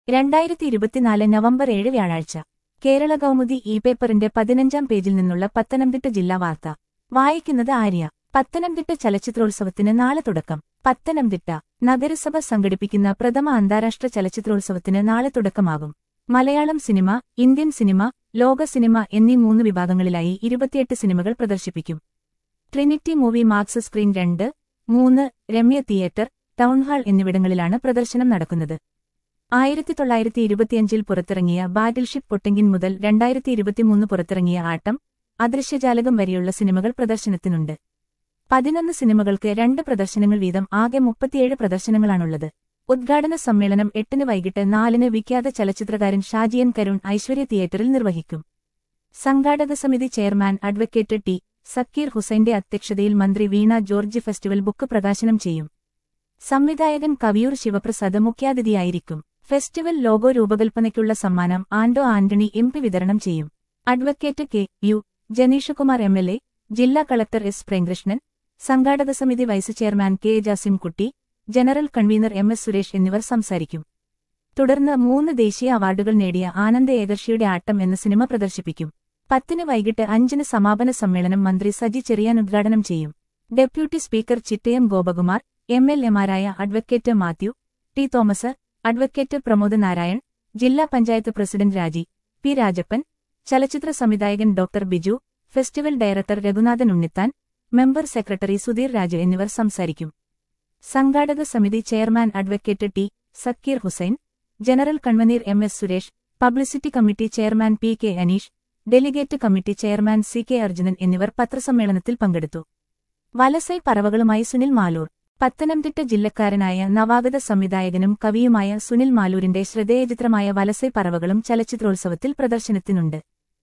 രണ്ടായിരത്തി ഇരുപത്തിനാല് നവംബർ ഏഴ് വ്യാഴാഴ്ച കേരള കൗമുദി ഇ പേപ്പറിന്റെ പതിനഞ്ചാം പേജിൽ നിന്നുള്ള പത്തനംതിട്ട ജില്ലാ വാർത്ത വായിക്കുന്നത് ആര്യ പത്തനംതിട്ട ചലച്ചിത്രോത്സവത്തിന് നാളെ തുടക്കം പത്തനംതിട്ട നഗരസഭ സംഘടിപ്പിക്കുന്ന പ്രഥമ അന്താരാഷ്ട്ര ചലച്ചിത്രോത്സവത്തിന് നാളെ തുടക്കമാകും മലയാളം സിനിമ ഇന്ത്യൻ സിനിമ ലോക സിനിമ എന്നീ മൂന്ന് വിഭാഗങ്ങളിലായി ഇരുപത്തിയെട്ട് സിനിമകൾ പ്രദർശിപ്പിക്കും ട്രിനിറ്റി മൂവി മാർക്സ് സ്ക്രീൻ രണ്ട് മൂന്ന് രമ്യ തിയേറ്റർ ടൗൺഹാൾ എന്നിവിടങ്ങളിലാണ് പ്രദർശനം നടക്കുന്നത് ആയിരത്തി തൊള്ളായിരത്തി ഇരുപത്തിയഞ്ചിൽ പുറത്തിറങ്ങിയ ബാറ്റിൽഷിപ്പ് പൊട്ടെങ്കിൻ മുതൽ രണ്ടായിരത്തി ഇരുപത്തിമൂന്ന് പുറത്തിറങ്ങിയ ആട്ടം അദൃശ്യജാലകം വരെയുള്ള സിനിമകൾ പ്രദർശനത്തിനുണ്ട് പതിനൊന്ന് സിനിമകൾക്ക് രണ്ട് പ്രദർശനങ്ങൾ വീതം ആകെ മുപ്പത്തിയേഴ് പ്രദർശനങ്ങളാണുള്ളത് ഉദ്ഘാടന സമ്മേളനം എട്ടിന് വൈകിട്ട് നാലിന് വിഖ്യാത ചലച്ചിത്രകാരൻ ഷാജിയൻ കരുൺ ഐശ്വര്യ തിയേറ്ററിൽ നിർവഹിക്കും സംഘാടക സമിതി ചെയർമാൻ അഡ്വക്കേറ്റ് ടി സക്കീർ ഹുസൈന്റെ അധ്യക്ഷതയിൽ മന്ത്രി വീണ ജോർജ് ഫെസ്റ്റിവൽ ബുക്ക് പ്രകാശനം ചെയ്യും സംവിധായകൻ കവിയൂർ ശിവപ്രസാദ് മുഖ്യാതിഥിയായിരിക്കും ഫെസ്റ്റിവൽ ലോഗോ രൂപകൽപ്പനയ്ക്കുള്ള സമ്മാനം ആൻഡോ ആന്റണി എം പി വിതരണം ചെയ്യും advocate K U Jenishkumar M L A ജില്ലാ കളക്ടർ എസ് പ്രേംകൃഷ്ണൻ സംഘാടക സമിതി vice chairman K Jasimkutty general convener M S Suresh എന്നിവർ സംസാരിക്കും തുടർന്ന് മൂന്ന് ദേശീയ അവാർഡുകൾ നേടിയ ആനന്ദ ഏകർഷിയുടെ ആട്ടം എന്ന സിനിമ പ്രദർശിപ്പിക്കും പത്തിന് വൈകിട്ട് അഞ്ചിന് സമാപന സമ്മേളനം മന്ത്രി സജി ചെറിയാൻ ഉദ്ഘാടനം ചെയ്യും deputy speaker Chittayam Gopakumar M L എമാരായ advocate Mathew T Thomas advocate Pramod Narayan ജില്ലാ പഞ്ചായത്ത് പ്രസിഡന്റ് രാജി പി രാജപ്പൻ ചലച്ചിത്ര സംവിധായകൻ doctor Biju festival director Raghunathan Unnithan member secretary Sudheer Raju എന്നിവർ സംസാരിക്കും സംഘാടക സമിതി chairman advocate T Zakir Hussain general convener M S Suresh publicity committee chairman P K Aneesh delegate committee chairman C K Arjunan എന്നിവർ പത്രസമ്മേളനത്തിൽ പങ്കെടുത്തു വലസൈ പറവകളുമായി സുനിൽ മാലൂർ പത്തനംതിട്ട ജില്ലക്കാരനായ നവാഗത സംവിധായകനും കവിയുമായ സുനിൽ മാലൂരിന്റെ ശ്രദ്ധേയചിത്രമായ വലസൈ പറവകളും ചലച്ചിത്രോത്സവത്തിൽ പ്രദർശനത്തിനുണ്ട്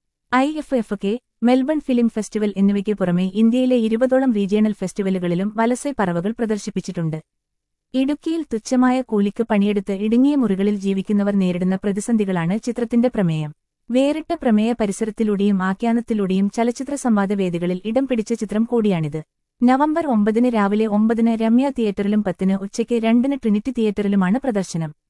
I F F K Melbourne film festival എന്നിവയ്ക്ക് പുറമെ ഇന്ത്യയിലെ ഇരുപതോളം റീജിയണൽ ഫെസ്റ്റിവലുകളിലും വലസൈ പറവകൾ പ്രദർശിപ്പിച്ചിട്ടുണ്ട് ഇടുക്കിയിൽ തുച്ഛമായ കൂലിക്ക് പണിയെടുത്ത് ഇടുങ്ങിയ മുറികളിൽ ജീവിക്കുന്നവർ നേരിടുന്ന പ്രതിസന്ധികളാണ് ചിത്രത്തിന്റെ പ്രമേയം വേറിട്ട പ്രമേയ പരിസരത്തിലൂടെയും ആഖ്യാനത്തിലൂടെയും ചലച്ചിത്ര സംവാദവേദികളിൽ ഇടം പിടിച്ച ചിത്രം കൂടിയാണിത് നവംബർ ഒമ്പതിന് രാവിലെ ഒമ്പതിന് രമ്യ തിയേറ്ററിലും പത്തിന് ഉച്ചയ്ക്ക് രണ്ടിന് ട്രിനിറ്റി തിയേറ്ററിലുമാണ് പ്രദർശനം